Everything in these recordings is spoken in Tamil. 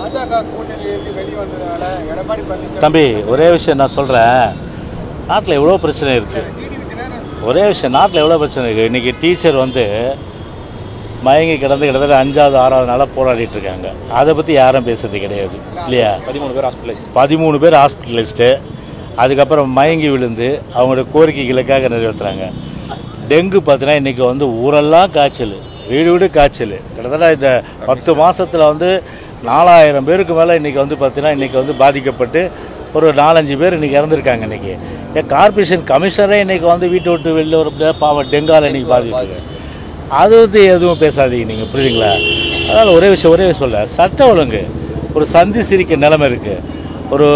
பாஜக கூட்டணியிலிருந்து வெளியே வந்ததுனால எடப்பாடி பழனிசாமி தம்பி ஒரே விஷயம் நான் சொல்கிறேன் நாட்டில் எவ்வளோ பிரச்சனை இருக்குது டிடிவி தினகரன் ஒரே விஷயம் நாட்டில் எவ்வளோ பிரச்சனை இருக்குது இன்றைக்கி டீச்சர் வந்து மயங்கி கிடந்து கிட்டத்தட்ட அஞ்சாவது ஆறாவது நாளாக போராடிட்டு இருக்காங்க அதை பற்றி யாரும் பேசுறது கிடையாது இல்லையா பதிமூணு பேர் ஹாஸ்பிட்டலைஸ் பதிமூணு பேர் ஹாஸ்பிட்டலிஸ்ட்டு அதுக்கப்புறம் மயங்கி விழுந்து அவங்களோட கோரிக்கைகளுக்காக நிறைவேற்றுறாங்க டெங்கு பார்த்தீங்கன்னா இன்றைக்கி வந்து ஊரெல்லாம் காய்ச்சல் வீடு வீடு காய்ச்சல் கிட்டத்தட்ட இந்த பத்து மாசத்துல வந்து நாலாயிரம் பேருக்கு மேலே இன்றைக்கி வந்து பார்த்தீங்கன்னா இன்றைக்கி வந்து பாதிக்கப்பட்டு ஒரு நாலஞ்சு பேர் இன்றைக்கி இறந்துருக்காங்க இன்றைக்கி ஏன் கார்பரேஷன் கமிஷனரே இன்றைக்கி வந்து வீட்டை விட்டு வெளில ஒரு பாவம் டெங்கால் இன்றைக்கி பாதிட்டு அது வந்து எதுவும் பேசாதீங்க நீங்கள் புரியுதுங்களா அதனால் ஒரே விஷயம் ஒரே விஷயம் சொல்ல சட்ட ஒழுங்கு ஒரு சந்தி சிரிக்க நிலைமை இருக்குது ஒரு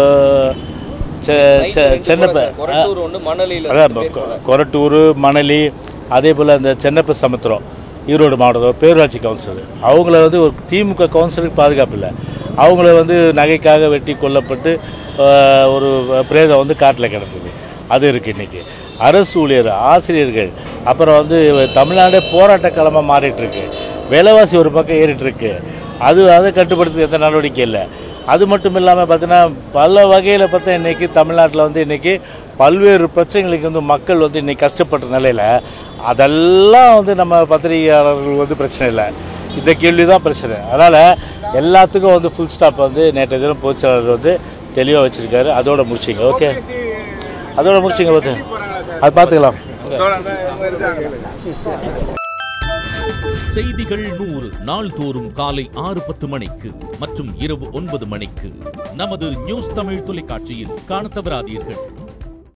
செ- செ- சென்னப்ப கொரட்டூர் ஒன்று மணலியில் அதான் இப்போ கொ- கொரட்டூர் மணலி அதே போல் அந்த சென்னப்ப சமுத்திரம் ஈரோடு மாவட்டத்தில் பேரூராட்சி கவுன்சிலர் அவங்கள வந்து ஒரு திமுக கவுன்சிலருக்கு பாதுகாப்பு இல்லை அவங்கள வந்து நகைக்காக வெட்டி கொல்லப்பட்டு ஆஹ், ஒரு பிரேதம் வந்து காட்டில் கிடக்குது அது இருக்குது இன்றைக்கி அரசு ஊழியர் ஆசிரியர்கள் அப்புறம் வந்து தமிழ்நாடே போராட்ட களமாக மாறிட்டு இருக்கு விலைவாசி ஒரு பக்கம் ஏறிட்டு இருக்கு அது அதை கட்டுப்படுத்த எந்த நடவடிக்கை இல்லை அது மட்டும் இல்லாமல் பார்த்தீங்கன்னா பல வகையில் பார்த்தா இன்றைக்கி தமிழ்நாட்டில் வந்து இன்றைக்கி பல்வேறு பிரச்சனைகளுக்கு வந்து மக்கள் வந்து இன்றைக்கி கஷ்டப்பட்ட நிலையில் அதெல்லாம் வந்து நம்ம பத்திரிகையாளர்கள் வந்து பிரச்சனை இல்லை இந்த கேள்வி தான் பிரச்சனை அதனால் எல்லாத்துக்கும் வந்து ஃபுல் ஸ்டாப் வந்து நேற்று தினம் பொதுச்செயலாளர் வந்து தெளிவாக வச்சுருக்காரு அதோட முடிச்சிங்க ஓகே அதோட முடிச்சிங்க பார்த்து அது பார்த்துக்கலாம் செய்திகள் நூறு நாள்தோறும் காலை ஆறு பத்து மணிக்கு மற்றும் இரவு ஒன்பது மணிக்கு நமது நியூஸ் தமிழ் தொலைக்காட்சியில் காணத் தவறாதீர்கள்